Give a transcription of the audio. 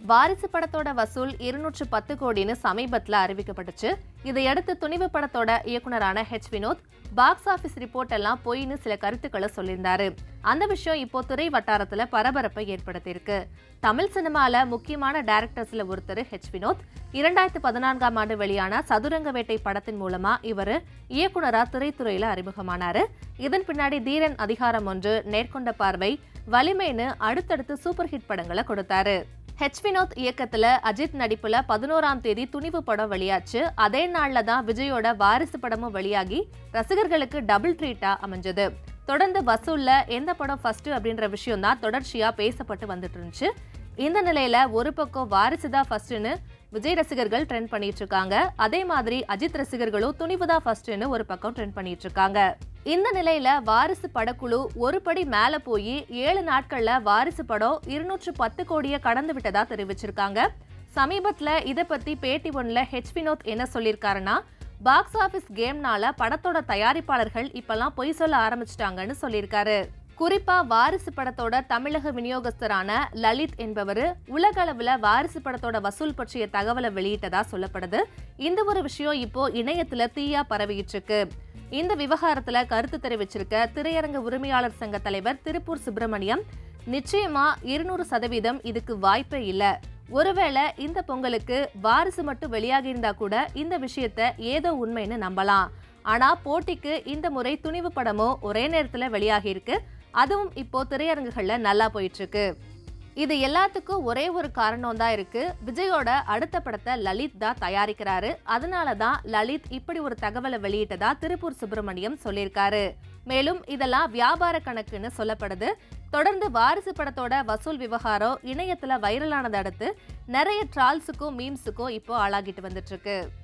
வாரிசு படத்தோட வசூல் இருநூற்று பத்து கோடின்னு சமீபத்துல அறிவிக்கப்பட்டுச்சு இதையடுத்து துணிவு படத்தோட இயக்குனரான H Vinoth box office report எல்லாம் பொய்ன்னு சில கருத்துக்களை சொல்லியிருந்தாரு அந்த விஷயம் இப்போ திரை வட்டாரத்துல பரபரப்பை ஏற்படுத்தியிருக்கு தமிழ் சினிமால முக்கியமான டைரக்டர்ஸ்ல ஒருத்தர் ஹெச் வினோத் இரண்டாயிரத்து பதினான்காம் ஆண்டு வெளியான சதுரங்க வேட்டை படத்தின் மூலமா இவர் இயக்குனரா திரைத்துறையில அறிமுகமானாரு இதன் பின்னாடி தீரன் அதிகாரம் ஒன்று நேர்கொண்ட பார்வை வலிமைன்னு அடுத்தடுத்து சூப்பர் ஹிட் படங்களை கொடுத்தாரு ஹெச் வினோத் இயக்கத்துல அஜித் நடிப்புல பதினோராம் தேதி துணிவு படம் வெளியாச்சு அதே நாள்ல தான் விஜயோட வாரிசு படமும் வெளியாகி ரசிகர்களுக்கு டபுள் ட்ரீட்டா அமைஞ்சது தொடர்ந்து வசூல்ல எந்த படம் ஃபர்ஸ்ட் அப்படின்ற விஷயம் தான் தொடர்ச்சியா பேசப்பட்டு வந்துட்டு இருந்துச்சு இந்த நிலையில ஒரு பக்கம் வாரிசு தான் ஃபர்ஸ்ட்னு விஜய் ரசிகர்கள் ட்ரெண்ட் பண்ணிட்டு இருக்காங்க அதே மாதிரி அஜித் ரசிகர்களும் துணிவுதா ஃபர்ஸ்ட்னு ஒரு பக்கம் ட்ரெண்ட் பண்ணிட்டு இருக்காங்க இந்த நிலையில வாரிசு படக்குழு ஒரு படி மேல போய் ஏழு நாட்கள்ல வாரிசு படம் இருநூற்று பத்து கோடியை கடந்து விட்டதா தெரிவிச்சிருக்காங்க சமீபத்துல இத பத்தி பேட்டி ஒன்ல ஹெச் வினோத் என்ன சொல்லியிருக்காருன்னா பாக்ஸ் ஆபீஸ் கேம்னால படத்தோட தயாரிப்பாளர்கள் இப்பெல்லாம் பொய் சொல்ல ஆரம்பிச்சிட்டாங்கன்னு சொல்லியிருக்காரு குறிப்பா வாரிசு படத்தோட தமிழக விநியோகஸ்தரான லலித் என்பவர் உலக அளவுல வாரிசு படத்தோட வசூல் பற்றிய தகவலை வெளியிட்டதா சொல்லப்படுது இந்த ஒரு விஷயம் இப்போ இணையத்துல தீயா பரவிட்டு இருக்கு இந்த விவகாரத்துல கருத்து தெரிவிச்சிருக்க திரையரங்க உரிமையாளர் சங்க தலைவர் திருப்பூர் சுப்பிரமணியம் நிச்சயமா இருநூறு சதவீதம் இதுக்கு வாய்ப்பே இல்ல ஒருவேளை இந்த பொங்கலுக்கு வாரிசு மட்டும் வெளியாகி இருந்தா கூட இந்த விஷயத்த ஏதோ உண்மைன்னு நம்பலாம் ஆனா போட்டிக்கு இந்த முறை துணிவு படமும் ஒரே நேரத்துல வெளியாகி இருக்கு அதுவும் இப்போ திரையரங்குகள்ல நல்லா போயிட்டு இருக்கு இது எல்லாத்துக்கும் ஒரே ஒரு காரணம் தான் இருக்கு விஜயோட அடுத்த படத்தை லலித் தான் தயாரிக்கிறாரு அதனால தான் லலித் இப்படி ஒரு தகவலை வெளியிட்டதா திருப்பூர் சுப்பிரமணியம் சொல்லியிருக்காரு மேலும் இதெல்லாம் வியாபார கணக்குன்னு சொல்லப்படுது தொடர்ந்து வாரிசு படத்தோட வசூல் விவகாரம் இணையத்துல வைரலானதை அடுத்து நிறைய ட்ரால்ஸுக்கும் மீம்ஸுக்கும் இப்போ ஆளாகிட்டு வந்துட்டு இருக்கு